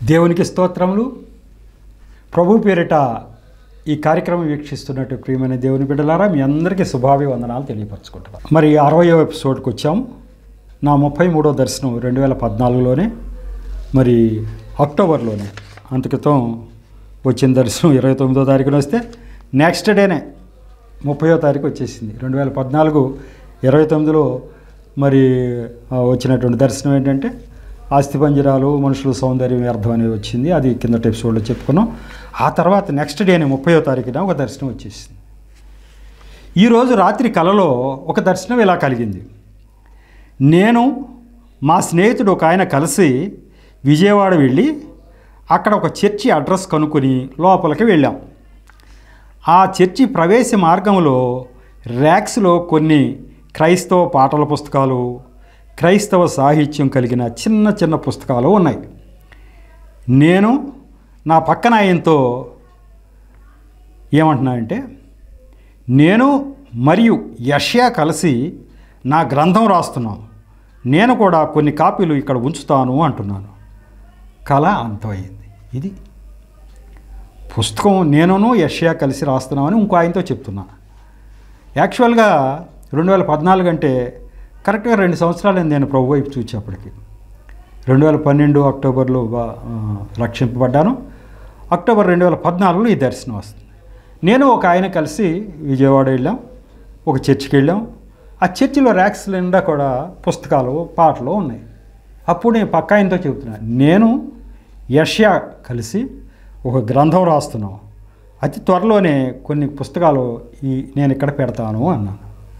దేవునికి స్తోత్రములు ప్రభు పేరిట ఈ కార్యక్రమం వీక్షిస్తున్నట్టు ప్రియమైన దేవుని బిడ్డలారా మీ అందరికీ శుభాభివందనాలు తెలియపరచుకుంటున్నాను మరి అరవయో ఎపిసోడ్కి వచ్చాం నా ముప్పై మూడో దర్శనం రెండు వేల పద్నాలుగులోనే మరి అక్టోబర్లోనే అంతక్రితం వచ్చిన దర్శనం ఇరవై తొమ్మిదో తారీఖున వస్తే నెక్స్ట్ డేనే ముప్పయో తారీఖు వచ్చేసింది రెండు వేల పద్నాలుగు ఇరవై తొమ్మిదిలో మరి ఆ, వచ్చినటువంటి దర్శనం ఏంటంటే ఆస్తిపంజరాలు మనుషుల సౌందర్యం వ్యర్థం అనేది వచ్చింది అది కిందటి ఎపిసోడ్లో చెప్పుకున్నాం ఆ తర్వాత నెక్స్ట్ డేనే ముప్పయో తారీఖున ఒక దర్శనం వచ్చేసింది ఈరోజు రాత్రి కలలో ఒక దర్శనం ఇలా కలిగింది నేను మా స్నేహితుడు ఒక ఆయన కలిసి విజయవాడ వెళ్ళి అక్కడ ఒక చర్చి అడ్రస్ కనుక్కొని లోపలికి వెళ్ళాం ఆ చర్చి ప్రవేశ మార్గంలో ర్యాక్స్లో కొన్ని క్రైస్తవ పాటల పుస్తకాలు క్రైస్తవ సాహిత్యం కలిగిన చిన్న చిన్న పుస్తకాలు ఉన్నాయి నేను నా పక్కన ఆయనతో ఏమంటున్నానంటే నేను మరియు యష్యా కలిసి నా గ్రంథం రాస్తున్నాం నేను కూడా కొన్ని కాపీలు ఇక్కడ ఉంచుతాను అంటున్నాను కళ అంతమైంది ఇది పుస్తకం నేనును యష్యా కలిసి రాస్తున్నామని ఇంకో ఆయనతో చెప్తున్నా యాక్చువల్గా రెండు వేల పద్నాలుగు అంటే కరెక్ట్గా రెండు సంవత్సరాలు నేను ప్రభు వైపు చూచేప్పటికి రెండు వేల పన్నెండు అక్టోబర్లో బా- ఆ, రక్షింపబడ్డాను అక్టోబర్ రెండు వేల పద్నాలుగులో ఈ దర్శనం వస్తుంది నేను ఒక ఆయన కలిసి విజయవాడ వెళ్ళాం ఒక చర్చికి వెళ్ళాం ఆ చర్చిలో ర్యాక్స్ నిండా కూడా పుస్తకాలు పాటలు ఉన్నాయి అప్పుడు నేను పక్క ఆయనతో చెబుతున్నాను నేను యష్యా కలిసి ఒక గ్రంథం రాస్తున్నాం అతి త్వరలోనే కొన్ని పుస్తకాలు ఈ నేను ఇక్కడ పెడతాను అన్నాను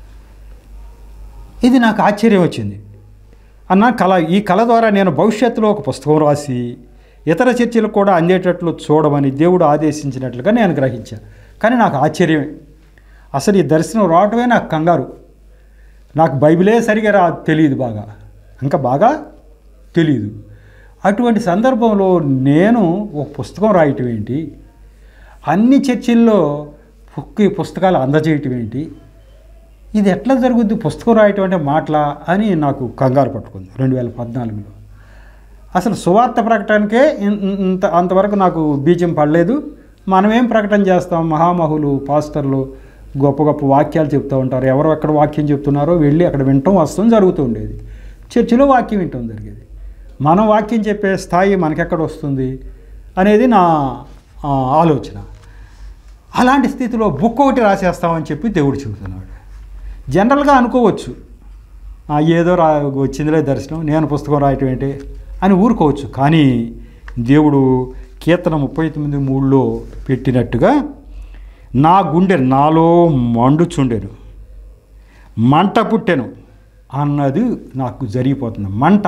ఇది నాకు ఆశ్చర్యం వచ్చింది అన్న కళ ఈ కళ ద్వారా నేను భవిష్యత్తులో ఒక పుస్తకం రాసి ఇతర చర్చలకు కూడా అందేటట్లు చూడమని దేవుడు ఆదేశించినట్లుగా నేను గ్రహించాను కానీ నాకు ఆశ్చర్యమే అసలు ఈ దర్శనం రావటమే నాకు కంగారు నాకు బైబిలే సరిగా రా తెలియదు బాగా ఇంకా బాగా తెలియదు అటువంటి సందర్భంలో నేను ఒక పుస్తకం రాయటం ఏంటి అన్ని చర్చిల్లో పుక్కి పుస్తకాలు అందజేయటం ఏంటి ఇది ఎట్లా జరుగుద్ది పుస్తకం రాయటం అంటే మాటలా అని నాకు కంగారు పట్టుకుంది రెండు వేల పద్నాలుగులో అసలు సువార్త ప్రకటనకే ఇన్- ఇంత అంతవరకు నాకు బీజం పడలేదు మనమేం ప్రకటన చేస్తాం మహామహులు పాస్టర్లు గొప్ప గొప్ప వాక్యాలు చెప్తూ ఉంటారు ఎవరు ఎక్కడ వాక్యం చెప్తున్నారో వెళ్ళి అక్కడ వినటం వస్తాం జరుగుతూ ఉండేది చర్చిలో వాక్యం వినటం జరిగేది మనం వాక్యం చెప్పే స్థాయి మనకెక్కడ వస్తుంది అనేది నా ఆ, ఆలోచన అలాంటి స్థితిలో బుక్ ఒకటి రాసేస్తామని చెప్పి దేవుడు చెబుతున్నాడు జనరల్గా అనుకోవచ్చు "ఆ, ఏదో రా వచ్చిందిలే దర్శనం నేను పుస్తకం రాయటం ఏంటి అని ఊరుకోవచ్చు కానీ దేవుడు కీర్తన ముప్పై తొమ్మిది మూడులో పెట్టినట్టుగా నా గుండె నాలో మండుచుండెను మంట పుట్టెను అన్నది నాకు జరిగిపోతుంది మంట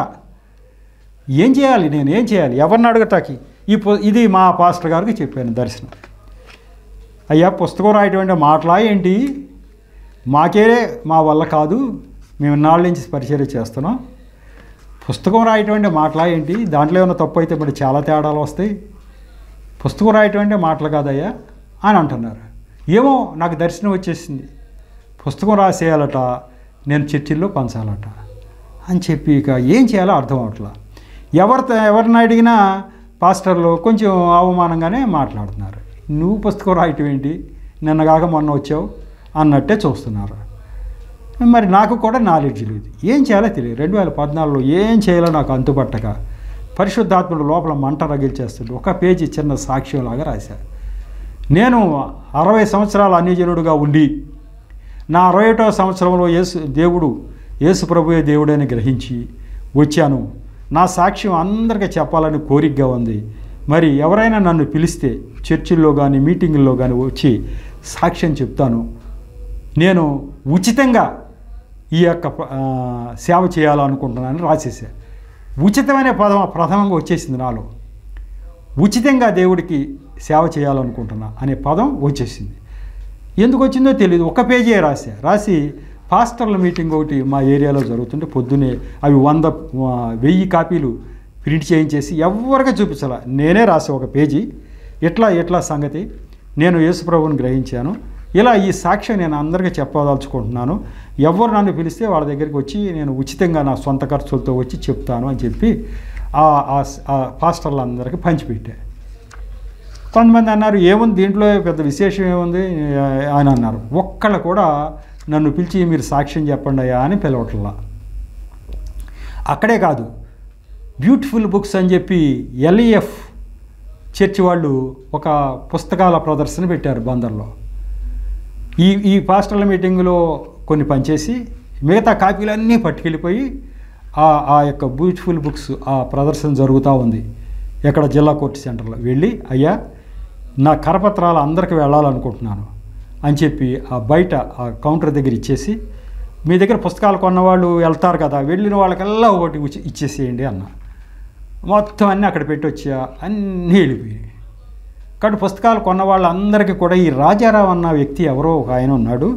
ఏం చేయాలి నేను ఏం చేయాలి ఎవరిని అడగటాకి ఈ పు- ఇది మా పాస్టర్ గారికి చెప్పాను దర్శనం అయ్యా పుస్తకం రాయటం అంటే మాటలా ఏంటి మాకే మా వల్ల కాదు మేము నాళ్ళ నుంచి పరిచయం చేస్తున్నాం పుస్తకం రాయటం అంటే మాటలా ఏంటి దాంట్లో ఏమైనా తప్పు అయితే మరి చాలా తేడాలు వస్తాయి పుస్తకం రాయటం అంటే మాటలు కాదయ్యా అని అంటున్నారు ఏమో నాకు దర్శనం వచ్చేసింది పుస్తకం రాసేయాలట నేను చర్చిల్లో పంచాలట అని చెప్పి ఇక ఏం చేయాలో అర్థం అవట్లా ఎవరితో ఎవరిని అడిగినా పాస్టర్లు కొంచెం అవమానంగానే మాట్లాడుతున్నారు నువ్వు పుస్తకం రాయటం ఏంటి నిన్నగాక మొన్న వచ్చావు అన్నట్టే చూస్తున్నారు మరి నాకు కూడా నాలెడ్జ్ లేదు ఏం చేయాలో తెలియదు రెండు వేల పద్నాలుగులో ఏం చేయాలో నాకు అంతుపట్టక పరిశుద్ధాత్ముడు లోపల మంట రగిల్చేస్తుంటే ఒక పేజీ చిన్న సాక్ష్యంలాగా రాశారు నేను అరవై సంవత్సరాల అన్యజనుడుగా ఉండి నా అరవై ఒకటో సంవత్సరంలో యేసు దేవుడు యేసు ప్రభుయే దేవుడని గ్రహించి వచ్చాను నా సాక్ష్యం అందరికీ చెప్పాలని కోరికగా ఉంది మరి ఎవరైనా నన్ను పిలిస్తే చర్చిల్లో కానీ మీటింగుల్లో కానీ వచ్చి సాక్ష్యం చెప్తాను నేను ఉచితంగా ఈ యొక్క ఆ, సేవ చేయాలనుకుంటున్నానని రాసేసా ఉచితమైన పదం ప్రథమంగా వచ్చేసింది నాలో ఉచితంగా దేవుడికి సేవ చేయాలనుకుంటున్నా అనే పదం వచ్చేసింది ఎందుకు వచ్చిందో తెలియదు ఒక పేజీ రాసా రాసి పాస్టర్ల మీటింగ్ ఒకటి మా ఏరియాలో జరుగుతుంటే పొద్దునే అవి వంద ఆ, వెయ్యి కాపీలు ప్రింట్ చేయించేసి ఎవరికి చూపించాల నేనే రాసా ఒక పేజీ ఎట్లా ఎట్లా సంగతి నేను యేసుప్రభుని గ్రహించాను ఇలా ఈ సాక్ష్యం నేను అందరికీ చెప్పదలుచుకుంటున్నాను ఎవరు నన్ను పిలిస్తే వాళ్ళ దగ్గరికి వచ్చి నేను ఉచితంగా నా సొంత ఖర్చులతో వచ్చి చెప్తాను అని చెప్పి ఆ- ఆ స్- ఆ పాస్టర్లందరికీ పంచిపెట్టా కొంతమంది అన్నారు ఏముంది దీంట్లో పెద్ద విశేషం ఏముంది అని అన్నారు ఒక్కళ్ళు కూడా నన్ను పిలిచి మీరు సాక్ష్యం చెప్పండి అయ్యా అని పిలవట్లా అక్కడే కాదు బ్యూటిఫుల్ బుక్స్ అని చెప్పి ఎల్ఈఎఫ్ చర్చి వాళ్ళు ఒక పుస్తకాల ప్రదర్శన పెట్టారు బందర్లో ఈ ఈ పాస్టర్ల మీటింగ్లో కొన్ని పనిచేసి మిగతా కాపీలన్నీ పట్టుకెళ్ళిపోయి ఆ ఆ యొక్క బ్యూటిఫుల్ బుక్స్ ఆ ప్రదర్శన జరుగుతూ ఉంది ఎక్కడ జిల్లా కోర్టు సెంటర్లో వెళ్ళి అయ్యా నా కరపత్రాలు అందరికి వెళ్ళాలనుకుంటున్నాను అని చెప్పి ఆ బయట ఆ కౌంటర్ దగ్గర ఇచ్చేసి మీ దగ్గర పుస్తకాలు కొన్నవాళ్ళు వెళ్తారు కదా వెళ్ళిన వాళ్ళకల్లా ఒకటి ఇచ్చి- ఇచ్చేసేయండి అన్న మొత్తం అన్నీ అక్కడ పెట్టి వచ్చా అన్నీ వెళ్ళిపోయాయి కాబట్టి పుస్తకాలు కొన్న వాళ్ళందరికీ కూడా ఈ రాజారావు అన్న వ్యక్తి ఎవరో ఒక ఆయన ఉన్నాడు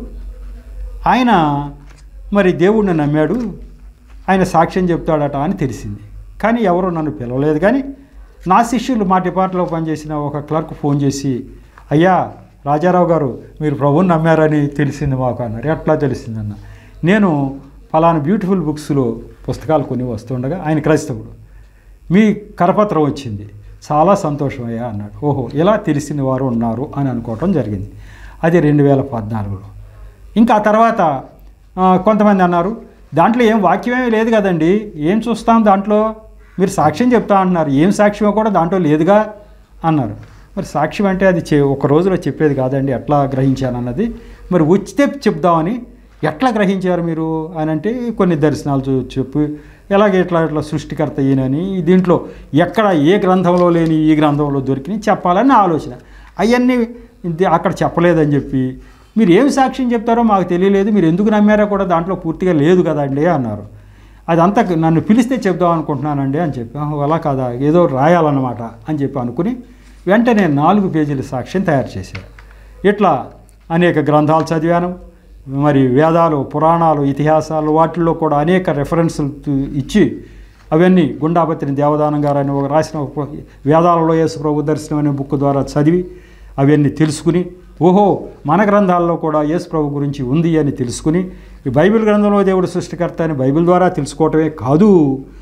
ఆయన మరి దేవుడిని నమ్మాడు ఆయన సాక్ష్యం చెప్తాడట అని తెలిసింది కానీ ఎవరు నన్ను పిలవలేదు కానీ నా శిష్యులు మా డిపార్ట్లో పనిచేసిన ఒక క్లర్క్ ఫోన్ చేసి అయ్యా రాజారావు గారు మీరు ప్రభుని నమ్మారని తెలిసింది మాకు అన్నారు ఎట్లా తెలిసిందన్న నేను ఫలానా బ్యూటిఫుల్ బుక్స్లో పుస్తకాలు కొని వస్తుండగా ఆయన క్రైస్తవుడు మీ కరపత్రం వచ్చింది చాలా సంతోషం అయ్యా అన్నాడు ఓహో ఇలా తెలిసిన వారు ఉన్నారు అని అనుకోవటం జరిగింది అది రెండు వేల పద్నాలుగులో ఇంకా ఆ తర్వాత ఆ, కొంతమంది అన్నారు దాంట్లో ఏం వాక్యమేమీ లేదు కదండి ఏం చూస్తాం దాంట్లో మీరు సాక్ష్యం చెప్తా అంటున్నారు ఏం సాక్ష్యమో కూడా దాంట్లో లేదుగా అన్నారు మరి సాక్ష్యం అంటే అది చే ఒక రోజులో చెప్పేది కాదండి ఎట్లా గ్రహించాను అన్నది మరి వచ్చితే చెప్దామని ఎట్లా గ్రహించారు మీరు అని అంటే కొన్ని దర్శనాలు చూ చెప్పి ఎలాగే ఇట్లా ఇట్లా సృష్టికర్త ఈయనని దీంట్లో ఎక్కడ ఏ గ్రంథంలో లేని ఈ గ్రంథంలో దొరికినాయి చెప్పాలని నా ఆలోచన అవన్నీ ఇది అక్కడ చెప్పలేదని చెప్పి మీరు ఏం సాక్ష్యం చెప్తారో మాకు తెలియలేదు మీరు ఎందుకు నమ్మారో కూడా దాంట్లో పూర్తిగా లేదు కదండి అన్నారు అదంతా నన్ను పిలిస్తే చెప్దాం అనుకుంటున్నానండి అని చెప్పి "ఆహా, అలా కాదా ఏదో రాయాలన్నమాట అని చెప్పి అనుకుని వెంటనే నాలుగు పేజీల సాక్ష్యం తయారు చేశారు ఇట్లా అనేక గ్రంథాలు చదివాను మరి వేదాలు పురాణాలు ఇతిహాసాలు వాటిల్లో కూడా అనేక రెఫరెన్సులు తు- ఇచ్చి అవన్నీ గుండాపత్రిని దేవదానం గారు అని ఒక రాసిన ఒక పు- వేదాలలో యేసు ప్రభు దర్శనం అనే బుక్ ద్వారా చదివి అవన్నీ తెలుసుకుని ఓహో మన గ్రంథాల్లో కూడా యేసు ప్రభు గురించి ఉంది అని తెలుసుకుని ఈ బైబిల్ గ్రంథంలో దేవుడు సృష్టికర్త అని బైబిల్ ద్వారా తెలుసుకోవటమే కాదు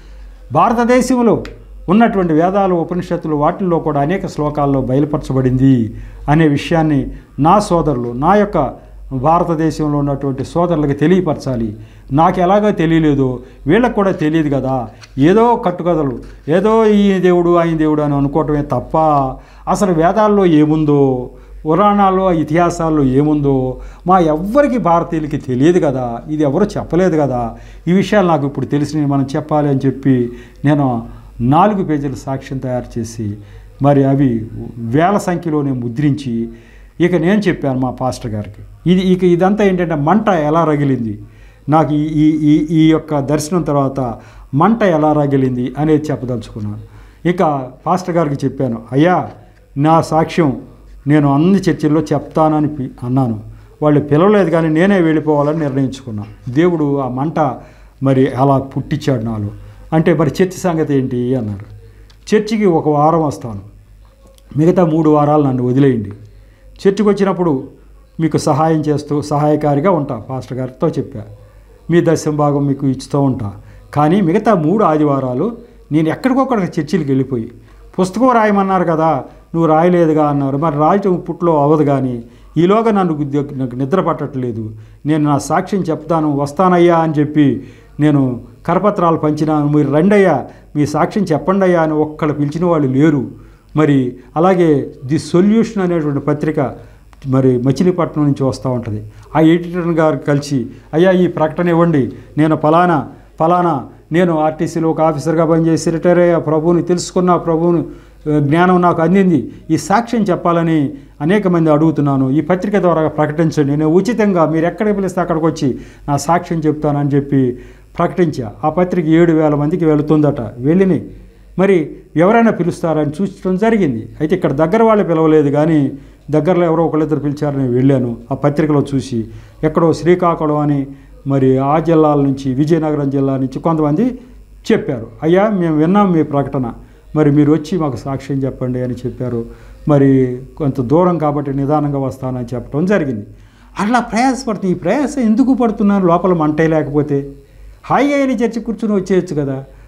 భారతదేశంలో ఉన్నటువంటి వేదాలు ఉపనిషత్తులు వాటిల్లో కూడా అనేక శ్లోకాల్లో బయలుపరచబడింది అనే విషయాన్ని నా సోదరులు నా యొక్క భారతదేశంలో ఉన్నటువంటి సోదరులకు తెలియపరచాలి నాకు ఎలాగో తెలియలేదో వీళ్ళకు కూడా తెలియదు కదా ఏదో కట్టుకథలు ఏదో ఈ దేవుడు ఆయన దేవుడు అని అనుకోవటమే తప్ప అసలు వేదాల్లో ఏముందో పురాణాల్లో ఇతిహాసాల్లో ఏముందో మా ఎవ్వరికి భారతీయులకి తెలియదు కదా ఇది ఎవరు చెప్పలేదు కదా ఈ విషయాలు నాకు ఇప్పుడు తెలిసినవి మనం చెప్పాలి అని చెప్పి నేను నాలుగు పేజీల సాక్ష్యం తయారు చేసి మరి అవి వేల సంఖ్యలోనే ముద్రించి ఇక నేను చెప్పాను మా పాస్టర్ గారికి ఇది ఇక ఇదంతా ఏంటంటే మంట ఎలా రగిలింది నాకు ఈ ఈ ఈ ఈ యొక్క దర్శనం తర్వాత మంట ఎలా రగిలింది అనేది చెప్పదలుచుకున్నాను ఇక పాస్టర్ గారికి చెప్పాను అయ్యా నా సాక్ష్యం నేను అన్ని చర్చిల్లో చెప్తానని పి- అన్నాను వాళ్ళు పిలవలేదు కానీ నేనే వెళ్ళిపోవాలని నిర్ణయించుకున్నాను దేవుడు ఆ మంట మరి అలా పుట్టించాడు నాలో అంటే మరి చర్చి సంగతి ఏంటి అన్నారు చర్చికి ఒక వారం వస్తాను మిగతా మూడు వారాలు నన్ను వదిలేయండి చర్చికి వచ్చినప్పుడు మీకు సహాయం చేస్తూ సహాయకారిగా ఉంటా పాస్టర్ గారితో చెప్పా మీ దశం భాగం మీకు ఇస్తూ ఉంటా కానీ మిగతా మూడు ఆదివారాలు నేను ఎక్కడికొక్కడికి చర్చిలకు వెళ్ళిపోయి పుస్తకం రాయమన్నారు కదా నువ్వు రాయలేదుగా అన్నారు మరి రాయటం ఇప్పట్లో అవ్వదు కానీ ఈలోగా నన్ను గుద్ద- నాకు నిద్ర పట్టట్లేదు నేను నా సాక్ష్యం చెప్తాను వస్తానయ్యా అని చెప్పి నేను కరపత్రాలు పంచినాను మీరు రండయ్యా మీ సాక్ష్యం చెప్పండి అయ్యా అని ఒక్కళ్ళు పిలిచిన వాళ్ళు లేరు మరి అలాగే ది సొల్యూషన్ అనేటువంటి పత్రిక మరి మచిలీపట్నం నుంచి వస్తూ ఉంటుంది ఆ ఎడిటర్ గారు కలిసి అయ్యా ఈ ప్రకటన ఇవ్వండి నేను ఫలానా ఫలానా నేను ఆర్టీసీలో ఒక ఆఫీసర్గా పనిచేసి రిటైర్ అయ్యా ప్రభువుని తెలుసుకున్న ప్రభువుని ఆ, జ్ఞానం నాకు అందింది ఈ సాక్ష్యం చెప్పాలని అనేక మంది అడుగుతున్నాను ఈ పత్రిక ద్వారా ప్రకటించండి నేను ఉచితంగా మీరు ఎక్కడికి పిలిస్తే అక్కడికి వచ్చి నా సాక్ష్యం చెప్తానని చెప్పి ప్రకటించా ఆ పత్రిక ఏడు వేల మందికి వెళుతుందట వెళ్ళినాయి మరి ఎవరైనా పిలుస్తారని చూసడం జరిగింది అయితే ఇక్కడ దగ్గర వాళ్ళు పిలవలేదు కానీ దగ్గరలో ఎవరో ఒకళ్ళిద్దరు పిలిచారని వెళ్ళాను ఆ పత్రికలో చూసి ఎక్కడో శ్రీకాకుళం అని మరి ఆ జిల్లాల నుంచి విజయనగరం జిల్లా నుంచి కొంతమంది చెప్పారు అయ్యా మేము విన్నాం మీ ప్రకటన మరి మీరు వచ్చి మాకు సాక్ష్యం చెప్పండి అని చెప్పారు మరి కొంత దూరం కాబట్టి నిదానంగా వస్తానని చెప్పడం జరిగింది అట్లా ప్రయాసపడుతుంది ఈ ప్రయాస ఎందుకు పడుతున్నారు లోపల మంటే లేకపోతే హాయిగా వెళ్ళి చర్చి కూర్చుని వచ్చేయచ్చు కదా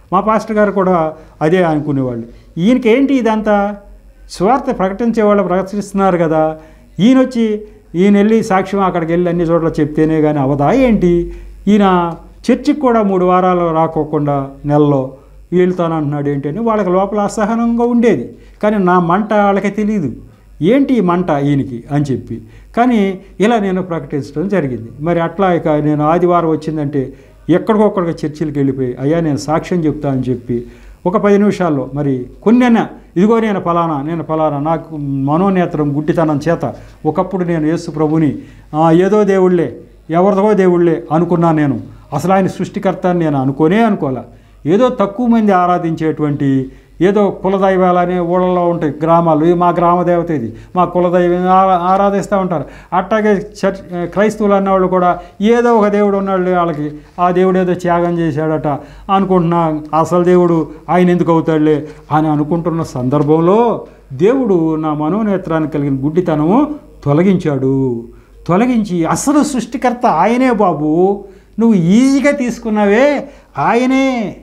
మా పాస్టర్ గారు కూడా అదే అనుకునేవాళ్ళు ఈయనకేంటి ఇదంతా స్వార్థ ప్రకటించే వాళ్ళు ప్రకటిస్తున్నారు కదా ఈయన వచ్చి ఈయన వెళ్ళి సాక్ష్యం అక్కడికి వెళ్ళి అన్ని చోట్ల చెప్తేనే కానీ అవదా ఏంటి ఈయన చర్చికి కూడా మూడు వారాలు రాకోకుండా నెలలో వెళ్తానంటున్నాడు ఏంటి అని వాళ్ళకి లోపల అసహనంగా ఉండేది కానీ నా మంట వాళ్ళకి తెలియదు ఏంటి ఈ మంట ఈయనకి అని చెప్పి కానీ ఇలా నేను ప్రకటించడం జరిగింది మరి అట్లా ఇక నేను ఆదివారం వచ్చిందంటే ఎక్కడికొక్కడికి చర్చిలకు వెళ్ళిపోయి అయ్యా నేను సాక్ష్యం చెప్తా అని చెప్పి ఒక పది నిమిషాల్లో మరి కొన్నైనా ఇదిగో నేను ఫలానా నేను ఫలానా నాకు మనోనేత్రం గుడ్డితనం చేత ఒకప్పుడు నేను యేసు ప్రభుని "ఆ, ఏదో దేవుళ్ళే ఎవరిదో దేవుళ్ళే అనుకున్నా నేను అసలు ఆయన సృష్టికర్త అని నేను అనుకోనే అనుకోలే ఏదో తక్కువ మంది ఆరాధించేటువంటి ఏదో కులదైవాలనే ఊళ్ళలో ఉంటాయి గ్రామాలు ఇది మా గ్రామ దేవత ఇది మా కులదైవం ఆ- ఆరాధిస్తూ ఉంటారు అట్లాగే చర్చ్ క్రైస్తవులు అన్నవాళ్ళు కూడా ఏదో ఒక దేవుడు ఉన్నాడు వాళ్ళకి ఆ దేవుడు ఏదో త్యాగం చేశాడట అనుకుంటున్నా అసలు దేవుడు ఆయన ఎందుకు అవుతాడులే అని అనుకుంటున్న సందర్భంలో దేవుడు నా మనోనేత్రానికి కలిగిన గుడ్డితనము తొలగించాడు తొలగించి అసలు సృష్టికర్త ఆయనే బాబు నువ్వు ఈజీగా తీసుకున్నావే ఆయనే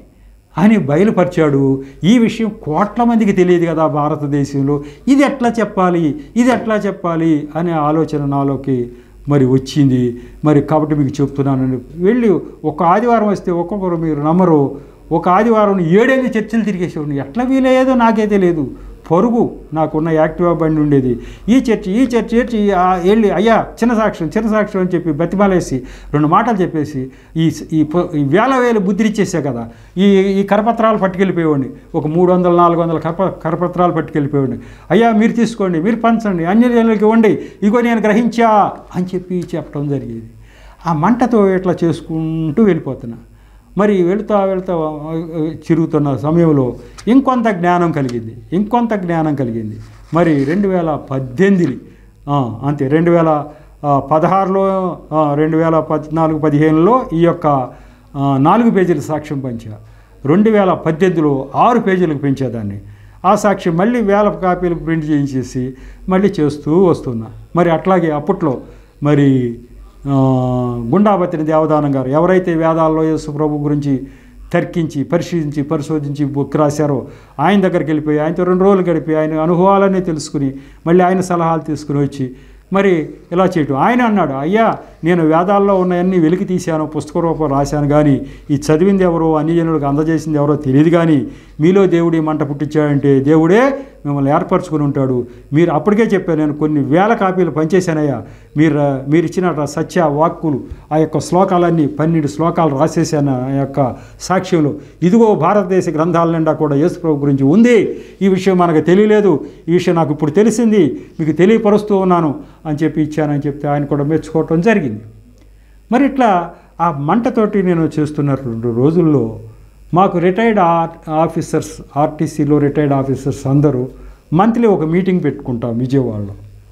అని బయలుపరిచాడు ఈ విషయం కోట్ల మందికి తెలియదు కదా భారతదేశంలో ఇది ఎట్లా చెప్పాలి ఇది ఎట్లా చెప్పాలి అనే ఆలోచన నాలోకి మరి వచ్చింది మరి కాబట్టి మీకు చెప్తున్నాను వెళ్ళి ఒక ఆదివారం వస్తే ఒక్కొక్కరు మీరు నమ్మరు ఒక ఆదివారం ఏడేళ్ళు చర్చలు తిరిగేసేవాడిని ఎట్లా వీలయ్యేదో నాకే తెలియదు పరుగు నాకున్న యాక్టివా బండి ఉండేది ఈ చర్చి ఈ చర్చి చర్చి ఆ వెళ్ళి అయ్యా చిన్న సాక్ష్యం చిన్న సాక్ష్యం అని చెప్పి బతిమాలేసి రెండు మాటలు చెప్పేసి ఈ ఈ ప- ఈ వేల వేలు ముద్రిచ్చేసా కదా ఈ ఈ కరపత్రాలు పట్టుకెళ్ళిపోయేవాడిని ఒక మూడు వందల నాలుగు వందల కరప కరపత్రాలు పట్టుకెళ్ళిపోయేవాడిని అయ్యా మీరు తీసుకోండి మీరు పంచండి అన్ని జనులకి ఇవ్వండి ఇగో నేను గ్రహించా అని చెప్పి చెప్పడం జరిగేది ఆ మంటతో ఇట్లా చేసుకుంటూ వెళ్ళిపోతున్నా మరి వెళుతా వెళుతా ఆ, ఆ, తిరుగుతున్న సమయంలో ఇంకొంత జ్ఞానం కలిగింది ఇంకొంత జ్ఞానం కలిగింది మరి రెండు వేల పద్దెనిమిది ఆ, అంతే రెండు వేల ఆ, పదహారులో ఆ, రెండు వేల పద్నాలుగు పదిహేనులో ఈ యొక్క ఆ, నాలుగు పేజీల సాక్ష్యం పంచా రెండు వేల పద్దెనిమిదిలో ఆరు పేజీలకు పెంచేదాన్ని ఆ సాక్ష్యం మళ్ళీ వేల కాపీలకు ప్రింట్ చేయించేసి మళ్ళీ చేస్తూ వస్తున్నా మరి అట్లాగే అప్పట్లో మరి ఆ, గుండాబతిని దేవదానం గారు ఎవరైతే వేదాల్లో యేసు ప్రభు గురించి తర్కించి పరిశీలించి పరిశోధించి బుక్ రాశారో ఆయన దగ్గరికి వెళ్ళిపోయి ఆయనతో రెండు రోజులు గడిపి ఆయన అనుభవాలన్నీ తెలుసుకుని మళ్ళీ ఆయన సలహాలు తీసుకుని వచ్చి మరి ఇలా చేయటం ఆయన అన్నాడు అయ్యా నేను వేదాల్లో ఉన్నవన్నీ వెలికి తీశాను పుస్తక రూపం రాశాను కానీ ఈ చదివింది ఎవరో అన్ని జనులకు అందజేసింది ఎవరో తెలియదు కానీ మీలో దేవుడి మంట పుట్టించాడంటే దేవుడే మిమ్మల్ని ఏర్పరచుకుని ఉంటాడు మీరు అప్పటికే చెప్పాను నేను కొన్ని వేల కాపీలు పనిచేశానయ్యా మీరు మీరు ఇచ్చిన సత్య వాక్కులు ఆ యొక్క శ్లోకాలన్నీ పన్నెండు శ్లోకాలు రాసేసాను ఆ యొక్క సాక్ష్యంలో ఇదిగో భారతదేశ గ్రంథాల నిండా కూడా యేసుప్రభు గురించి ఉంది ఈ విషయం మనకు తెలియలేదు ఈ విషయం నాకు ఇప్పుడు తెలిసింది మీకు తెలియపరుస్తూ ఉన్నాను అని చెప్పి ఇచ్చానని చెప్తే ఆయన కూడా మెచ్చుకోవటం జరిగింది మరి ఇట్లా ఆ మంటతోటి నేను చేస్తున్న రెండు రోజుల్లో మాకు రిటైర్డ్ ఆర్ ఆఫీసర్స్ ఆర్టీసీలో రిటైర్డ్ ఆఫీసర్స్ అందరూ మంత్లీ ఒక మీటింగ్ పెట్టుకుంటాం విజయవాడలో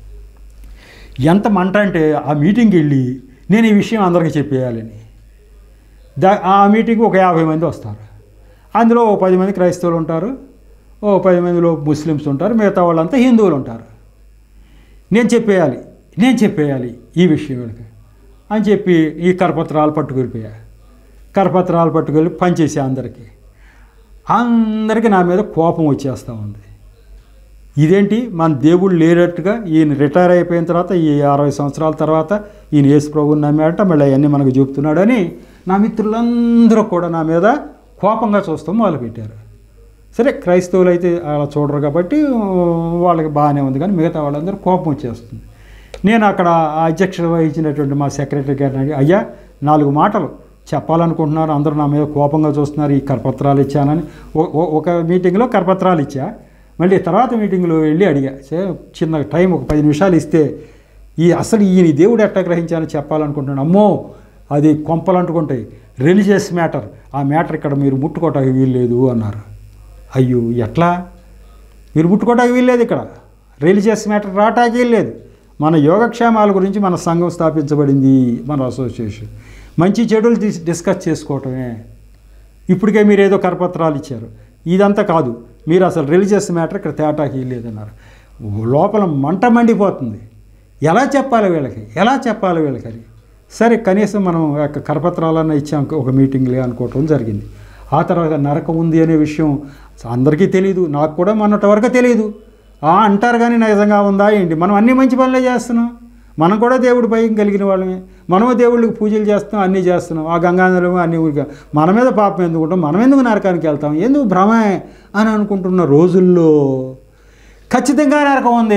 ఎంత మంట అంటే ఆ మీటింగ్కి వెళ్ళి నేను ఈ విషయం అందరికీ చెప్పేయాలని దా ఆ మీటింగ్కి ఒక యాభై మంది వస్తారు అందులో ఓ పది మంది క్రైస్తవులు ఉంటారు ఓ పది మందిలో ముస్లిమ్స్ ఉంటారు మిగతా వాళ్ళంతా హిందువులు ఉంటారు నేను చెప్పేయాలి నేను చెప్పేయాలి ఈ విషయం వీళ్ళకి అని చెప్పి ఈ కరపత్రాలు పట్టుకెళ్ళిపోయా కరపత్రాలు పట్టుకెళ్ళి పనిచేసే అందరికీ అందరికీ నా మీద కోపం వచ్చేస్తూ ఉంది ఇదేంటి మన దేవుడు లేనట్టుగా ఈయన రిటైర్ అయిపోయిన తర్వాత ఈ అరవై సంవత్సరాల తర్వాత ఈయన యేసు ప్రభుని నమ్మాడట మళ్ళీ అవన్నీ మనకు చెప్తున్నాడని నా మిత్రులందరూ కూడా నా మీద కోపంగా చూస్తాం మొదలుపెట్టారు సరే క్రైస్తవులు అయితే అలా చూడరు కాబట్టి వాళ్ళకి బాగానే ఉంది కానీ మిగతా వాళ్ళందరూ కోపం వచ్చేస్తుంది నేను అక్కడ ఆ అధ్యక్షత వహించినటువంటి మా సెక్రటరీ గారిని అడిగి అయ్యా నాలుగు మాటలు చెప్పాలనుకుంటున్నారు అందరూ నా మీద కోపంగా చూస్తున్నారు ఈ కరపత్రాలు ఇచ్చానని ఓ- ఓ- ఒక మీటింగ్లో కరపత్రాలు ఇచ్చా మళ్ళీ తర్వాత మీటింగ్లో వెళ్ళి అడిగా సే- చిన్న టైం ఒక పది నిమిషాలు ఇస్తే ఈ అసలు ఈయన దేవుడు ఎట్లా గ్రహించాలని చెప్పాలనుకుంటున్నాను అమ్మో అది కొంపలు అంటుకుంటాయి రిలీజియస్ మ్యాటర్ ఆ మ్యాటర్ ఇక్కడ మీరు ముట్టుకోవటానికి వీల్లేదు అన్నారు అయ్యో ఎట్లా మీరు ముట్టుకోవటానికి వీల్లేదు ఇక్కడ రిలీజియస్ మ్యాటర్ రావటానికి వీల్లేదు మన యోగక్షేమాల గురించి మన సంఘం స్థాపించబడింది మన అసోసియేషన్ మంచి చెడులు తీసి డిస్కస్ చేసుకోవటమే ఇప్పటికే మీరు ఏదో కరపత్రాలు ఇచ్చారు ఇదంతా కాదు మీరు అసలు రిలీజియస్ మ్యాటర్ ఇక్కడ తేటాకి లేదన్నారు లోపల మంట మండిపోతుంది ఎలా చెప్పాలి వీళ్ళకి ఎలా చెప్పాలి వీళ్ళకి అని సరే కనీసం మనం ఆ యొక్క కరపత్రాలన్నా ఇచ్చాం ఒక మీటింగ్లే అనుకోవటం జరిగింది ఆ తర్వాత నరకం ఉంది అనే విషయం అందరికీ తెలియదు నాకు కూడా మొన్నటి వరకు తెలియదు ఆ అంటారు కానీ నిజంగా ఉందా ఏంటి మనం అన్ని మంచి పనులే చేస్తున్నాం మనం కూడా దేవుడి భయం కలిగిన వాళ్ళమే మనము దేవుళ్ళకి పూజలు చేస్తాం అన్నీ చేస్తున్నాం ఆ గంగాధరం అన్ని ఊరిగా మన మీద పాపం ఎందుకుంటాం మనం ఎందుకు నరకానికి వెళ్తాం ఎందుకు భ్రమే అని అనుకుంటున్న రోజుల్లో ఖచ్చితంగా నరకం ఉంది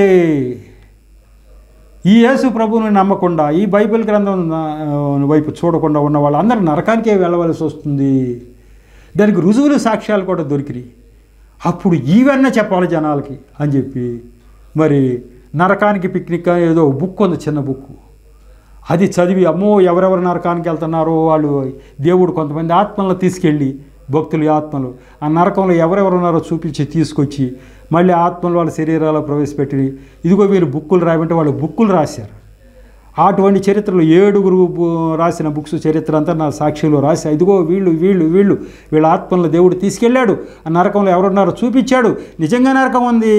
ఈ యేసు ప్రభువుని నమ్మకుండా ఈ బైబిల్ గ్రంథం ఆ, వైపు చూడకుండా ఉన్న వాళ్ళందరూ నరకానికే వెళ్ళవలసి వస్తుంది దానికి రుజువులు సాక్ష్యాలు కూడా దొరికినాయి అప్పుడు ఈవెన్న చెప్పాలి జనాలకి అని చెప్పి మరి నరకానికి పిక్నిక్ అని ఏదో బుక్ ఉంది చిన్న బుక్ అది చదివి అమ్మో ఎవరెవరు నరకానికి వెళ్తున్నారో వాళ్ళు దేవుడు కొంతమంది ఆత్మలను తీసుకెళ్ళి భక్తులు ఆత్మలు ఆ నరకంలో ఎవరెవరు ఉన్నారో చూపించి తీసుకొచ్చి మళ్ళీ ఆత్మలు వాళ్ళ శరీరాల్లో ప్రవేశపెట్టి ఇదిగో వీళ్ళు బుక్కులు రాయమంటే వాళ్ళు బుక్కులు రాశారు అటువంటి చరిత్రలు ఏడుగురు బు- రాసిన బుక్స్ చరిత్ర అంతా నా సాక్షిలో రాసి ఇదిగో వీళ్ళు వీళ్ళు వీళ్ళు వీళ్ళ ఆత్మలను దేవుడు తీసుకెళ్ళాడు ఆ నరకంలో ఎవరున్నారో చూపించాడు నిజంగా నరకం ఉంది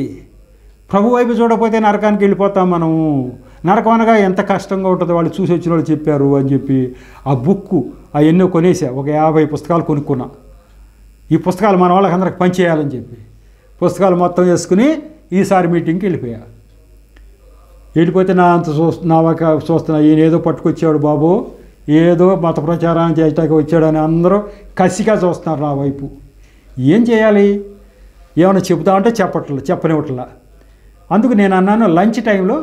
ప్రభు వైపు చూడకపోతే నరకానికి వెళ్ళిపోతాం మనము నరకం అనగా ఎంత కష్టంగా ఉంటుందో వాళ్ళు చూసి వచ్చిన వాళ్ళు చెప్పారు అని చెప్పి ఆ బుక్ ఆ ఎన్నో కొనేసా ఒక యాభై పుస్తకాలు కొనుక్కున్నా ఈ పుస్తకాలు మన వాళ్ళకి అందరికి పనిచేయాలని చెప్పి పుస్తకాలు మొత్తం వేసుకుని ఈసారి మీటింగ్కి వెళ్ళిపోయా వెళ్ళిపోతే నా అంత చూ నా ఒక చూస్తున్నా ఈయన ఏదో పట్టుకొచ్చాడు బాబు ఏదో మత ప్రచారం చేయటానికి వచ్చాడని అందరూ కసిగా చూస్తున్నారు నా వైపు ఏం చేయాలి ఏమైనా చెబుతామంటే చెప్పట్లే చెప్పనివ్వట్లా అందుకు నేను అన్నాను లంచ్ టైంలో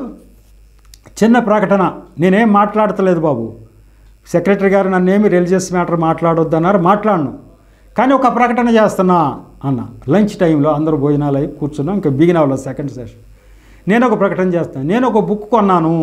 చిన్న ప్రకటన నేనేం మాట్లాడతలేదు బాబు సెక్రటరీ గారు నన్నేమి రిలీజియస్ మ్యాటర్ మాట్లాడొద్దు అన్నారు మాట్లాడను కానీ ఒక ప్రకటన చేస్తున్నా అన్న లంచ్ టైంలో అందరూ భోజనాలు అయి కూర్చున్నాం ఇంకా బిగిన్ అవ్వలేదు సెకండ్ సెషన్ నేను ఒక ప్రకటన చేస్తాను నేను ఒక బుక్ కొన్నాను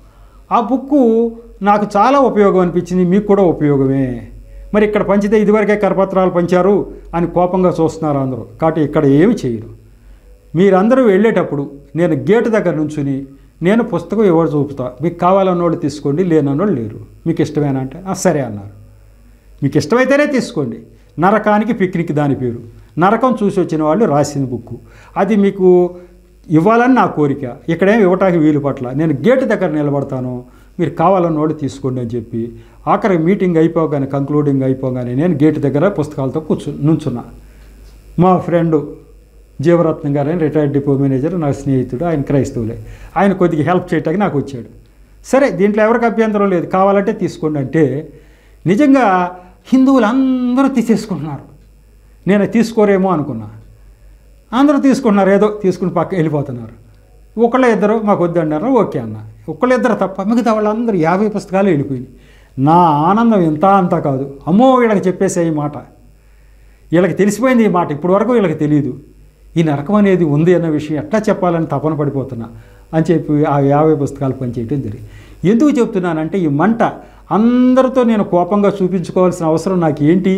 ఆ బుక్కు నాకు చాలా ఉపయోగం అనిపించింది మీకు కూడా ఉపయోగమే మరి ఇక్కడ పంచితే ఇదివరకే కరపత్రాలు పంచారు అని కోపంగా చూస్తున్నారు అందరూ కాబట్టి ఇక్కడ ఏమి చేయరు మీరందరూ వెళ్ళేటప్పుడు నేను గేటు దగ్గర నుంచుని నేను పుస్తకం ఎవరు చూపుతా మీకు కావాలన్నోళ్ళు తీసుకోండి లేనన్నోళ్ళు లేరు మీకు ఇష్టమేనా అంటే "ఆ, సరే అన్నారు మీకు ఇష్టమైతేనే తీసుకోండి నరకానికి పిక్నిక్ దాని పేరు నరకం చూసి వచ్చిన వాళ్ళు రాసిన బుక్ అది మీకు ఇవ్వాలని నా కోరిక ఇక్కడేం ఇవ్వటానికి వీలు పట్ల నేను గేటు దగ్గర నిలబడతాను మీరు కావాలన్న వాళ్ళు తీసుకోండి అని చెప్పి ఆఖరి మీటింగ్ అయిపోగానే కంక్లూడింగ్ అయిపోగానే నేను గేటు దగ్గర పుస్తకాలతో కూర్చు నుంచున్నా మా ఫ్రెండు జీవరత్నం గారు అని రిటైర్డ్ డిపో మేనేజర్ నా స్నేహితుడు ఆయన క్రైస్తవులే ఆయన కొద్దిగా హెల్ప్ చేయటానికి నాకు వచ్చాడు సరే దీంట్లో ఎవరికి అభ్యంతరం లేదు కావాలంటే తీసుకోండి అంటే నిజంగా హిందువులు అందరూ తీసేసుకుంటున్నారు నేను తీసుకోరేమో అనుకున్నా అందరూ తీసుకుంటున్నారు ఏదో తీసుకుని పక్క వెళ్ళిపోతున్నారు ఒకళ్ళ ఇద్దరు మాకు వద్దన్నారు ఓకే అన్న ఒకళ్ళ ఇద్దరు తప్ప మిగతా వాళ్ళందరూ యాభై పుస్తకాలు వెళ్ళిపోయినాయి నా ఆనందం ఎంత అంత కాదు అమ్మో వీళ్ళకి చెప్పేసే ఈ మాట వీళ్ళకి తెలిసిపోయింది ఈ మాట ఇప్పటి వరకు వీళ్ళకి తెలియదు ఈ నరకం అనేది ఉంది అన్న విషయం ఎట్లా చెప్పాలని తపన పడిపోతున్నా అని చెప్పి ఆ యాభై పుస్తకాలు పనిచేయటం జరిగింది ఎందుకు చెప్తున్నానంటే ఈ మంట అందరితో నేను కోపంగా చూపించుకోవాల్సిన అవసరం నాకు ఏంటి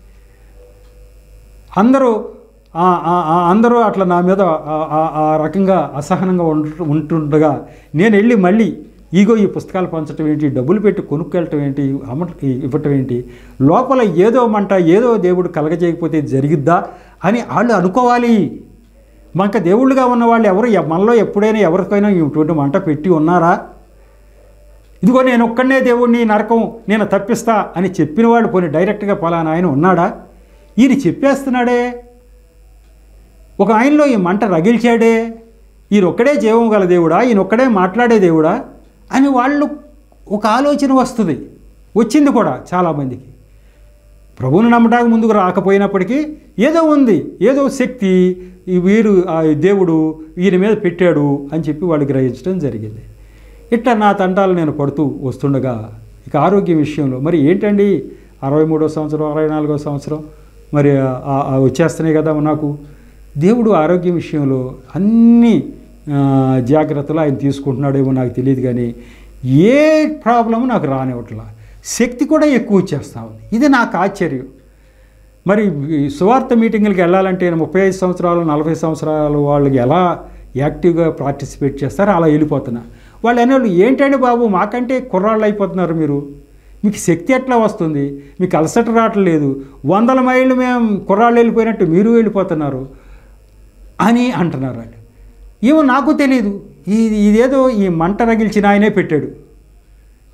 అందరూ ఆ- ఆ- ఆ అందరూ అట్లా నా మీద ఆ- ఆ- ఆ రకంగా అసహనంగా ఉంటు ఉంటుండగా నేను వెళ్ళి మళ్ళీ ఈగో ఈ పుస్తకాలు పంచడం ఏంటి డబ్బులు పెట్టి కొనుక్కెళ్ళటం ఏంటి అమ్మ ఇవ్వటం ఏంటి లోపల ఏదో మంట ఏదో దేవుడు కలగజేయకపోతే జరిగిద్దా అని వాళ్ళు అనుకోవాలి మనక దేవుళ్ళుగా ఉన్న వాళ్ళు ఎవరు ఎ- మనలో ఎప్పుడైనా ఎవరికైనా ఇటువంటి మంట పెట్టి ఉన్నారా ఇదిగో నేను ఒక్కడనే దేవుడిని నరకం నేను తప్పిస్తా అని చెప్పిన వాడు పోనీ డైరెక్ట్గా పలానా ఆయన ఉన్నాడా ఈయన చెప్పేస్తున్నాడే ఒక ఆయనలో ఈ మంట రగిల్చాడే ఈయన ఒక్కడే జీవం గల దేవుడా ఈయన ఒక్కడే మాట్లాడే దేవుడా అని వాళ్ళు ఒక ఆలోచన వస్తుంది వచ్చింది కూడా చాలామందికి ప్రభువుని నమ్మడానికి ముందుకు రాకపోయినప్పటికీ ఏదో ఉంది ఏదో శక్తి ఈ వీరు ఆ దేవుడు ఈయన మీద పెట్టాడు అని చెప్పి వాళ్ళు గ్రహించడం జరిగింది ఇట్లా నా తంటాలు నేను పడుతూ వస్తుండగా ఇక ఆరోగ్య విషయంలో మరి ఏంటండి అరవై మూడో సంవత్సరం అరవై నాలుగో సంవత్సరం మరి ఆ- ఆ వచ్చేస్తున్నాయి కదా నాకు దేవుడు ఆరోగ్య విషయంలో అన్ని ఆ, జాగ్రత్తలు ఆయన తీసుకుంటున్నాడేమో నాకు తెలియదు కానీ ఏ ప్రాబ్లము నాకు రానివ్వట్లా శక్తి కూడా ఎక్కువ వచ్చేస్తా ఉంది ఇది నాకు ఆశ్చర్యం మరి ఈ సువార్త మీటింగులకి వెళ్ళాలంటే ముప్పై ఐదు సంవత్సరాలు నలభై సంవత్సరాలు వాళ్ళకి ఎలా యాక్టివ్గా పార్టిసిపేట్ చేస్తారో అలా వెళ్ళిపోతున్నా వాళ్ళు అనేవాళ్ళు ఏంటండి బాబు మాకంటే కుర్రాళ్ళు అయిపోతున్నారు మీరు మీకు శక్తి ఎట్లా వస్తుంది మీకు అలసట రావట్లేదు వందల మైళ్ళు మేము కుర్రాళ్ళు వెళ్ళిపోయినట్టు మీరు వెళ్ళిపోతున్నారు అని అంటున్నారు వాళ్ళు ఏమో నాకు తెలియదు ఇది ఇదేదో ఈ మంట రగిల్చిన ఆయనే పెట్టాడు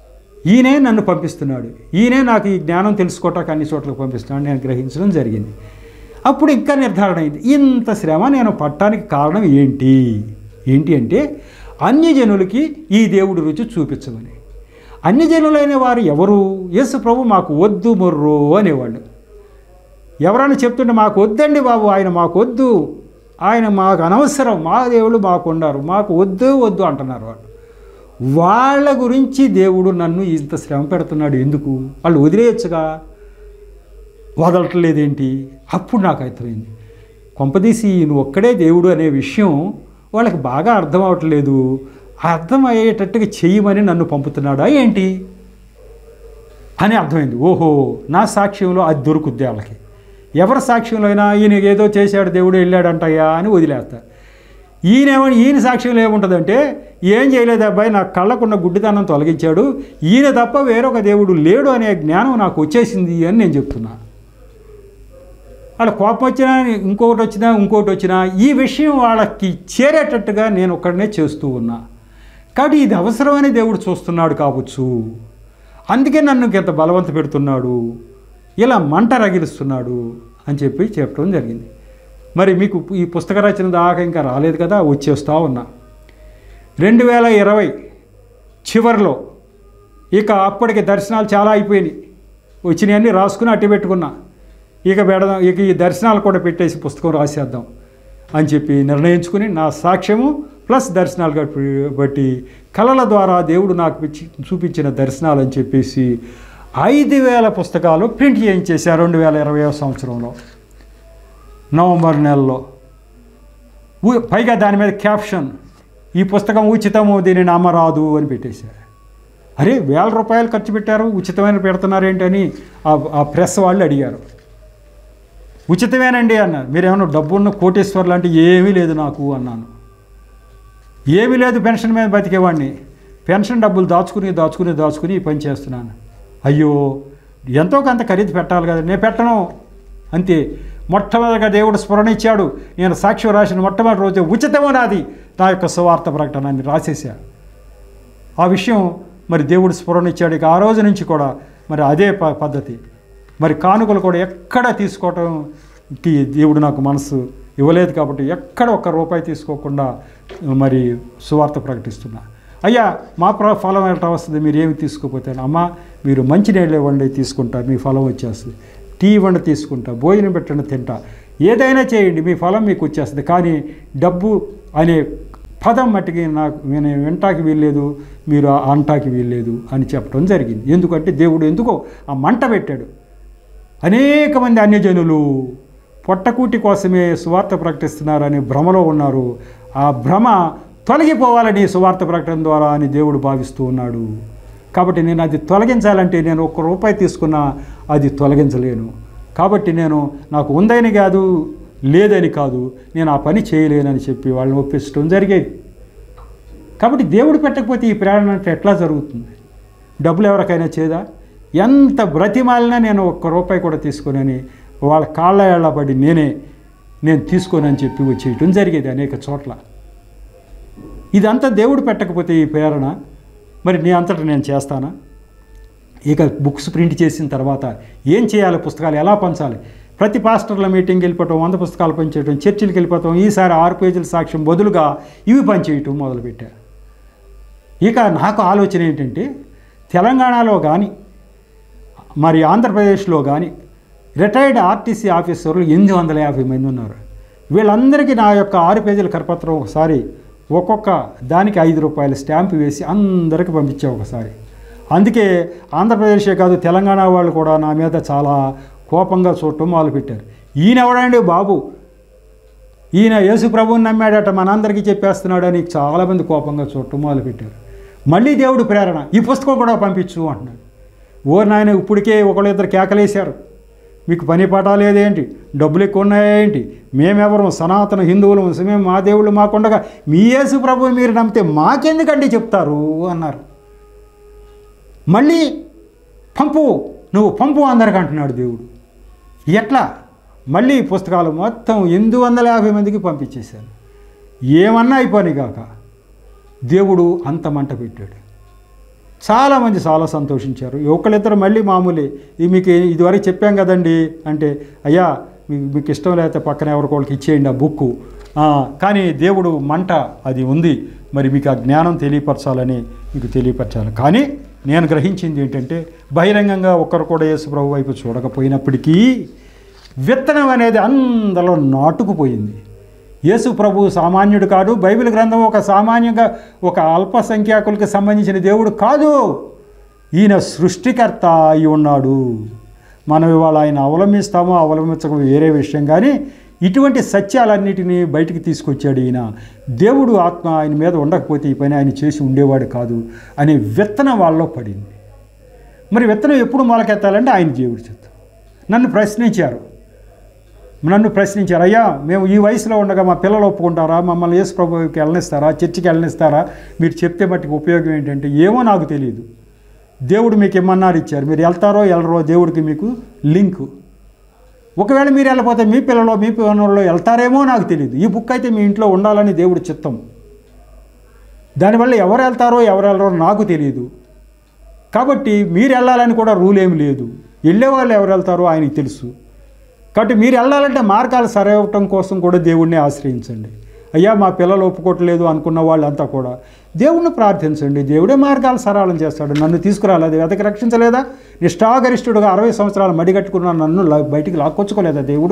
ఈయనే నన్ను పంపిస్తున్నాడు ఈయనే నాకు ఈ జ్ఞానం తెలుసుకోవటానికి అన్ని చోట్లకు పంపిస్తున్నాడు నేను గ్రహించడం జరిగింది అప్పుడు ఇంకా నిర్ధారణ అయింది ఇంత శ్రమ నేను పట్టడానికి కారణం ఏంటి ఏంటి అంటే అన్యజనులకి ఈ దేవుడి రుచి చూపించమని అన్యజనులైన వారు ఎవరు యేసు ప్రభు మాకు వద్దు మొర్రో అనేవాళ్ళు ఎవరైనా చెప్తుంటే మాకు వద్దండి బాబు ఆయన మాకు వద్దు ఆయన మాకు అనవసరం మా దేవుడు మాకు ఉన్నారు మాకు వద్దు వద్దు అంటున్నారు వాళ్ళు వాళ్ళ గురించి దేవుడు నన్ను ఇంత శ్రమ పెడుతున్నాడు ఎందుకు వాళ్ళు వదిలేయచ్చుగా వదలట్లేదేంటి అప్పుడు నాకు అర్థమైంది కొంపదీసి నువ్వు ఒక్కడే దేవుడు అనే విషయం వాళ్ళకి బాగా అర్థం అవట్లేదు అర్థం అయ్యేటట్టుగా చెయ్యమని నన్ను పంపుతున్నాడా ఏంటి అని అర్థమైంది ఓహో నా సాక్ష్యంలో అది దొరుకుద్ది వాళ్ళకి ఎవరి సాక్ష్యంలో అయినా ఈయన ఏదో చేశాడు దేవుడు వెళ్ళాడంటయ్యా అని వదిలేస్తారు ఈయనేమో ఈయన సాక్ష్యంలో ఏముంటుందంటే ఏం చేయలేదు అబ్బాయి నా కళ్ళకున్న గుడ్డితనం తొలగించాడు ఈయన తప్ప వేరొక దేవుడు లేడు అనే జ్ఞానం నాకు వచ్చేసింది అని నేను చెప్తున్నా వాళ్ళ కోపం వచ్చినా ఇంకొకటి వచ్చినా ఇంకొకటి వచ్చినా ఈ విషయం వాళ్ళకి చేరేటట్టుగా నేను ఒక్కడనే చేస్తూ ఉన్నా కాబట్టి ఇది అవసరమని దేవుడు చూస్తున్నాడు కావచ్చు అందుకే నన్ను ఇంత బలవంత పెడుతున్నాడు ఇలా మంట రగిలిస్తున్నాడు అని చెప్పి చెప్పడం జరిగింది మరి మీకు ఈ పుస్తక రచన దాకా ఇంకా రాలేదు కదా వచ్చేస్తూ ఉన్నా రెండు వేల ఇరవై చివరిలో ఇక అప్పటికి దర్శనాలు చాలా అయిపోయినాయి వచ్చినవన్నీ రాసుకుని అట్టి పెట్టుకున్నా ఇక పెడదాం ఇక ఈ దర్శనాలు కూడా పెట్టేసి పుస్తకం రాసేద్దాం అని చెప్పి నిర్ణయించుకుని నా సాక్ష్యము ప్లస్ దర్శనాలు గట్టి- బట్టి కళల ద్వారా దేవుడు నాకు పిచ్చి- చూపించిన దర్శనాలు అని చెప్పేసి ఐదు వేల పుస్తకాలు ప్రింట్ చేయించేశారు రెండు వేల ఇరవై సంవత్సరంలో నవంబర్ నెలలో ఊ- పైగా దాని మీద క్యాప్షన్ ఈ పుస్తకం ఉచితము దీనిని అమ్మరాదు అని పెట్టేశారు అరే వేల రూపాయలు ఖర్చు పెట్టారు ఉచితమైన పెడుతున్నారు ఏంటని ఆ- ఆ ప్రెస్ వాళ్ళు అడిగారు ఉచితమేనండి అన్నారు మీరేమన్నా డబ్బున్న కోటేశ్వర్ లాంటి ఏమీ లేదు నాకు అన్నాను ఏమీ లేదు పెన్షన్ మీద బతికేవాడిని పెన్షన్ డబ్బులు దాచుకుని దాచుకుని దాచుకుని ఈ పని చేస్తున్నాను అయ్యో ఎంతో కొంత ఖరీదు పెట్టాలి కదా నేను పెట్టను అంతే మొట్టమొదటిగా దేవుడు స్మరణ ఇచ్చాడు నేను సాక్ష్యం రాసిన మొట్టమొదటి రోజు ఉచితము నాది నా యొక్క సువార్త ప్రకటన అని రాసేసా ఆ విషయం మరి దేవుడు స్ఫురణ ఇచ్చాడు ఇక ఆ రోజు నుంచి కూడా మరి అదే ప పద్ధతి మరి కానుకలు కూడా ఎక్కడ తీసుకోవటంకి దేవుడు నాకు మనసు ఇవ్వలేదు కాబట్టి ఎక్కడ ఒక్క రూపాయి తీసుకోకుండా మరి సువార్త ప్రకటిస్తున్నా అయ్యా మా ప్ర ఫలం ఎట్లా వస్తుంది మీరు ఏమి తీసుకోకపోతే అమ్మా మీరు మంచి నీళ్ళు ఇవ్వండి తీసుకుంటా మీ ఫలం వచ్చేస్తుంది టీ ఇవ్వండి తీసుకుంటా భోజనం పెట్టండి తింటా ఏదైనా చేయండి మీ ఫలం మీకు వచ్చేస్తుంది కానీ డబ్బు అనే పదం మట్టికి నాకు నేను వింటాకి వీల్లేదు మీరు ఆ అంటాకి వీల్లేదు అని చెప్పడం జరిగింది ఎందుకంటే దేవుడు ఎందుకో ఆ మంట పెట్టాడు అనేక మంది అన్యజనులు పొట్టకూటి కోసమే సువార్త ప్రకటిస్తున్నారని భ్రమలో ఉన్నారు ఆ భ్రమ తొలగిపోవాలని సువార్త ప్రకటన ద్వారా అని దేవుడు భావిస్తూ ఉన్నాడు కాబట్టి నేను అది తొలగించాలంటే నేను ఒక్క రూపాయి తీసుకున్నా అది తొలగించలేను కాబట్టి నేను నాకు ఉందని కాదు లేదని కాదు నేను ఆ పని చేయలేనని చెప్పి వాళ్ళని ఒప్పించడం జరిగేది కాబట్టి దేవుడు పెట్టకపోతే ఈ ప్రేరణ అంటే ఎట్లా జరుగుతుంది డబ్బులు ఎవరికైనా చేదా ఎంత బ్రతిమాలినా నేను ఒక్క రూపాయి కూడా తీసుకొనని వాళ్ళ కాళ్ళ ఏళ్ళ పడి నేనే నేను తీసుకోనని చెప్పి వచ్చేయటం జరిగేది అనేక చోట్ల ఇదంతా దేవుడు పెట్టకపోతే ఈ ప్రేరణ మరి నీ అంతటా నేను చేస్తానా ఇక బుక్స్ ప్రింట్ చేసిన తర్వాత ఏం చేయాలి పుస్తకాలు ఎలా పంచాలి ప్రతి పాస్టర్ల మీటింగ్కి వెళ్ళిపోవటం వంద పుస్తకాలు పంచేయటం చర్చిలకు వెళ్ళిపోవటం ఈసారి ఆరు పేజీల సాక్ష్యం బదులుగా ఇవి పంచేయటం మొదలుపెట్టారు ఇక నాకు ఆలోచన ఏంటంటే తెలంగాణలో కానీ మరి ఆంధ్రప్రదేశ్లో కానీ రిటైర్డ్ ఆర్టీసీ ఆఫీసర్లు ఎనిమిది వందల యాభై మంది ఉన్నారు వీళ్ళందరికీ నా యొక్క ఆరు పేజీల కరపత్రం ఒకసారి ఒక్కొక్క దానికి ఐదు రూపాయల స్టాంప్ వేసి అందరికి పంపించా ఒకసారి అందుకే ఆంధ్రప్రదేశే కాదు తెలంగాణ వాళ్ళు కూడా నా మీద చాలా కోపంగా చూడటం మొదలుపెట్టారు ఈయన ఎవడండి బాబు ఈయన యేసు ప్రభువుని నమ్మాడట మనందరికీ చెప్పేస్తున్నాడని చాలామంది కోపంగా చూడటం మొదలుపెట్టారు మళ్ళీ దేవుడు ప్రేరణ ఈ పుస్తకం కూడా పంపించు అంటున్నాడు ఓ నాయన ఇప్పటికే ఒకళ్ళిద్దరు కేకలేశారు మీకు పని పాట లేదేంటి డబ్బులు ఎక్కువ ఉన్నాయేంటి మేమెవరం సనాతన హిందువులు మేము మా దేవుళ్ళు మాకుండగా మీ యేసు ప్రభు మీరు నమ్మితే మాకెందుకండి చెప్తారు అన్నారు మళ్ళీ పంపు నువ్వు పంపు అందరికి అంటున్నాడు దేవుడు ఎట్లా మళ్ళీ ఈ పుస్తకాలు మొత్తం ఎనిమిది వందల యాభై మందికి పంపించేశాను ఏమన్నా అయిపోయి కాక దేవుడు అంత మంట పెట్టాడు చాలామంది చాలా సంతోషించారు ఒకళ్ళిద్దరు మళ్ళీ మామూలే ఇది మీకు ఇదివరకు చెప్పాం కదండి అంటే అయ్యా మీకు మీకు ఇష్టం లేకపోతే పక్కన ఎవరికోళ్ళకి ఇచ్చేయండి ఆ బుక్కు ఆ, కానీ దేవుడు మంట అది ఉంది మరి మీకు ఆ జ్ఞానం తెలియపరచాలని మీకు తెలియపరచాలి కానీ నేను గ్రహించింది ఏంటంటే బహిరంగంగా ఒక్కరు కూడా యేసు ప్రభు వైపు చూడకపోయినప్పటికీ విత్తనం అనేది అందరిలో నాటుకుపోయింది యేసు ప్రభు సామాన్యుడు కాదు బైబిల్ గ్రంథం ఒక సామాన్యంగా ఒక అల్పసంఖ్యాకులకి సంబంధించిన దేవుడు కాదు ఈయన సృష్టికర్త అయి ఉన్నాడు మనం ఇవాళ ఆయన అవలంబిస్తామో అవలంబించక వేరే విషయం కానీ ఇటువంటి సత్యాలన్నిటినీ బయటికి తీసుకొచ్చాడు ఈయన దేవుడు ఆత్మ ఆయన మీద ఉండకపోతే ఈ పని ఆయన చేసి ఉండేవాడు కాదు అనే విత్తనం వాళ్ళలో పడింది మరి విత్తనం ఎప్పుడు మొలకెత్తాలంటే ఆయన దేవుడి చేత నన్ను ప్రశ్నించారు నన్ను ప్రశ్నించారు అయ్యా మేము ఈ వయసులో ఉండగా మా పిల్లలు ఒప్పుకుంటారా మమ్మల్ని యేసు ప్రభుకి వెళ్ళనిస్తారా చర్చికి వెళ్ళనిస్తారా మీరు చెప్తే మట్టుకు ఉపయోగం ఏంటంటే ఏమో నాకు తెలియదు దేవుడు మీకు ఏమన్నారు ఇచ్చారు మీరు వెళ్తారో వెళ్ళరో దేవుడికి మీకు లింకు ఒకవేళ మీరు వెళ్ళిపోతే మీ పిల్లలు మీ పిల్లలు వెళ్తారేమో నాకు తెలియదు ఈ బుక్ అయితే మీ ఇంట్లో ఉండాలని దేవుడి చిత్తం దానివల్ల ఎవరు వెళ్తారో ఎవరు వెళ్ళరో నాకు తెలియదు కాబట్టి మీరు వెళ్ళాలని కూడా రూల్ ఏమి లేదు వెళ్ళే వాళ్ళు ఎవరు వెళ్తారో ఆయనకి తెలుసు కాబట్టి మీరు వెళ్ళాలంటే మార్గాలు సరవటం కోసం కూడా దేవుడిని ఆశ్రయించండి అయ్యా మా పిల్లలు ఒప్పుకోవట్లేదు అనుకున్న వాళ్ళంతా కూడా దేవుణ్ణి ప్రార్థించండి దేవుడే మార్గాలు సరళం చేస్తాడు నన్ను తీసుకురాలేదు వెతకి రక్షించలేదా నిష్ఠాగరిష్ఠుడుగా అరవై సంవత్సరాలు మడిగట్టుకున్న నన్ను లా- బయటికి లాక్కొచ్చుకోలేదా దేవుడు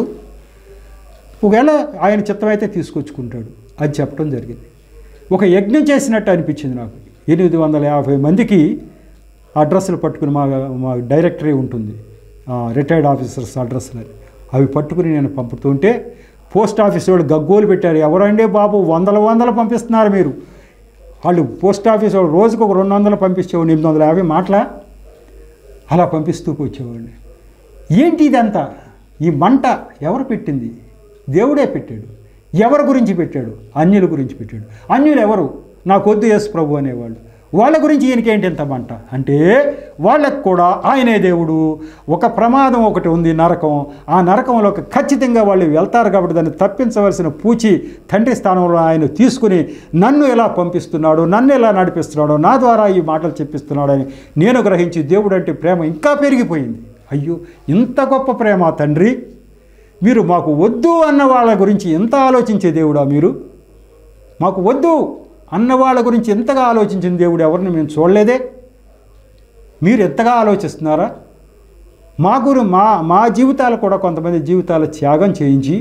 ఒకవేళ ఆయన చిత్తమైతే తీసుకొచ్చుకుంటాడు అది చెప్పడం జరిగింది ఒక యజ్ఞం చేసినట్టు అనిపించింది నాకు ఎనిమిది వందల యాభై మందికి అడ్రస్లు పట్టుకుని మా మా డైరెక్టరీ ఉంటుంది రిటైర్డ్ ఆఫీసర్స్ అడ్రస్లు అని. అవి పట్టుకుని నేను పంపుతుంటే పోస్ట్ ఆఫీస్ వాళ్ళు గగ్గోలు పెట్టారు ఎవరండి బాబు వందల వందలు పంపిస్తున్నారు మీరు వాళ్ళు పోస్ట్ ఆఫీస్ వాళ్ళు రోజుకు ఒక రెండు వందలు పంపించేవాడు ఎనిమిది వందల యాభై మాటల అలా పంపిస్తూ వచ్చేవాడిని ఏంటి ఇదంతా ఈ మంట ఎవరు పెట్టింది దేవుడే పెట్టాడు ఎవరి గురించి పెట్టాడు అన్యుల గురించి పెట్టాడు అన్యులు ఎవరు నాకొద్దు యేసు ప్రభు అనేవాళ్ళు వాళ్ళ గురించి ఈయనకేంటి ఇంత మంట అంటే వాళ్ళకు కూడా ఆయనే దేవుడు ఒక ప్రమాదం ఒకటి ఉంది నరకం ఆ నరకంలోకి ఖచ్చితంగా వాళ్ళు వెళ్తారు కాబట్టి దాన్ని తప్పించవలసిన పూచి తండ్రి స్థానంలో ఆయన తీసుకుని నన్ను ఎలా పంపిస్తున్నాడు నన్ను ఎలా నడిపిస్తున్నాడో నా ద్వారా ఈ మాటలు చెప్పిస్తున్నాడని నేను గ్రహించి దేవుడు అంటే ప్రేమ ఇంకా పెరిగిపోయింది అయ్యో ఇంత గొప్ప ప్రేమ తండ్రి మీరు మాకు వద్దు అన్న వాళ్ళ గురించి ఎంత ఆలోచించే దేవుడా మీరు మాకు వద్దు అన్న వాళ్ళ గురించి ఎంతగా ఆలోచించిన దేవుడు ఎవరిని మేము చూడలేదే మీరు ఎంతగా ఆలోచిస్తున్నారా మా గురు మా మా జీవితాలు కూడా కొంతమంది జీవితాలు త్యాగం చేయించి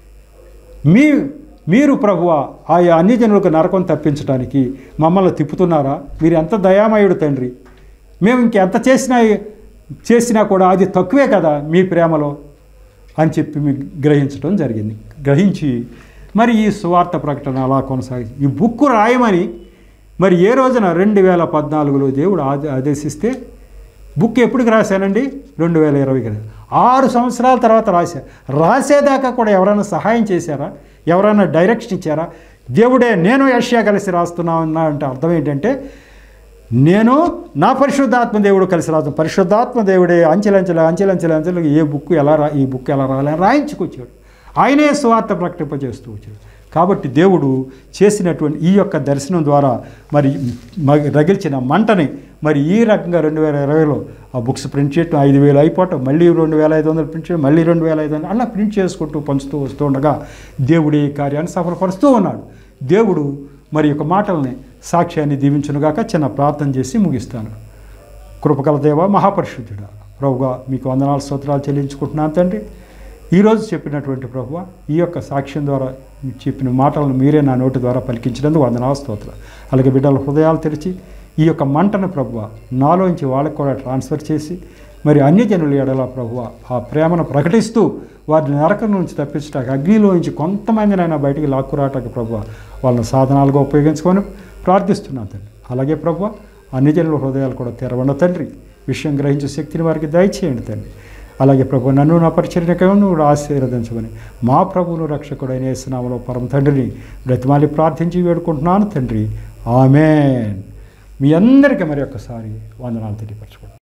మీ మీరు ప్రభువ ఆయా అన్ని జనులకు నరకం తప్పించడానికి మమ్మల్ని తిప్పుతున్నారా మీరు ఎంత దయామయుడు తండ్రి మేము ఇంకెంత చేసినా చేసినా కూడా అది తక్కువే కదా మీ ప్రేమలో అని చెప్పి మీకు గ్రహించడం జరిగింది గ్రహించి మరి ఈ సువార్త ప్రకటన అలా కొనసాగి ఈ బుక్ రాయమని మరి ఏ రోజున రెండు వేల పద్నాలుగులో దేవుడు ఆదే ఆదేశిస్తే బుక్ ఎప్పటికి రాశానండి రెండు వేల ఇరవై కదా ఆరు సంవత్సరాల తర్వాత రాశా రాసేదాకా కూడా ఎవరైనా సహాయం చేశారా ఎవరైనా డైరెక్షన్ ఇచ్చారా దేవుడే నేను యష్యా కలిసి రాస్తున్నా ఉన్నా అంటే అర్థం ఏంటంటే నేను నా పరిశుద్ధాత్మ దేవుడు కలిసి రాదు పరిశుద్ధాత్మ దేవుడే అంచెలంచెల అంచెలంచెల అంచెలు ఏ బుక్ ఎలా రా ఈ బుక్ ఎలా రాయాలని రాయించుకొచ్చాడు ఆయనే స్వార్థ ప్రకటింపజేస్తూ వచ్చాడు కాబట్టి దేవుడు చేసినటువంటి ఈ యొక్క దర్శనం ద్వారా మరి మ- రగిల్చిన మంటని మరి ఈ రకంగా రెండు వేల ఇరవైలో ఆ బుక్స్ ప్రింట్ చేయటం ఐదు వేలు అయిపోవటం మళ్ళీ రెండు వేల ఐదు వందలు ప్రింట్ చేయడం మళ్ళీ రెండు వేల ఐదు వందలు అలా ప్రింట్ చేసుకుంటూ పంచుతూ వస్తూ ఉండగా దేవుడు ఈ కార్యాన్ని సఫలపరుస్తూ ఉన్నాడు దేవుడు మరి యొక్క మాటల్ని సాక్ష్యాన్ని దీవించునుగాక చిన్న ప్రార్థన చేసి ముగిస్తాను కృపకల దేవ మహాపరిశుద్ధుడా ప్రభుగా మీకు వందనాలు స్తోత్రాలు చెల్లించుకుంటున్నాను తండ్రి ఈరోజు చెప్పినటువంటి ప్రభువ ఈ యొక్క సాక్ష్యం ద్వారా మీకు చెప్పిన మాటలను మీరే నా నోటి ద్వారా పలికించినందుకు వందనాలు స్తోత్రాలు అలాగే బిడ్డల హృదయాలు తెరిచి ఈ యొక్క మంటను ప్రభువ నాలోంచి వాళ్ళకు కూడా ట్రాన్స్ఫర్ చేసి మరి అన్యజనుల ఎడల ప్రభువ ఆ ప్రేమను ప్రకటిస్తూ వారిని నరకం నుంచి తప్పించడానికి అగ్నిలో నుంచి కొంతమందినైనా బయటికి లాక్కురాటకు ప్రభువ వాళ్ళని సాధనాలుగా ఉపయోగించుకొని ప్రార్థిస్తున్నాను తండ్రి అలాగే ప్రభువ అన్యజనుల హృదయాలు కూడా తెరవండి తండ్రి విషయం గ్రహించే శక్తిని వారికి దయచేయండి తండ్రి అలాగే ప్రభు నన్ను నా పరిచర్యకను నువ్వు ఆశీర్వదించమని మా ప్రభువును రక్షకుడైన యేసునామలో పరమ తండ్రిని బ్రతిమాలి ప్రార్థించి వేడుకుంటున్నాను తండ్రి ఆమెన్ మీ అందరికీ మరి ఒక్కసారి వందనాలు తెలియపరచుకోండి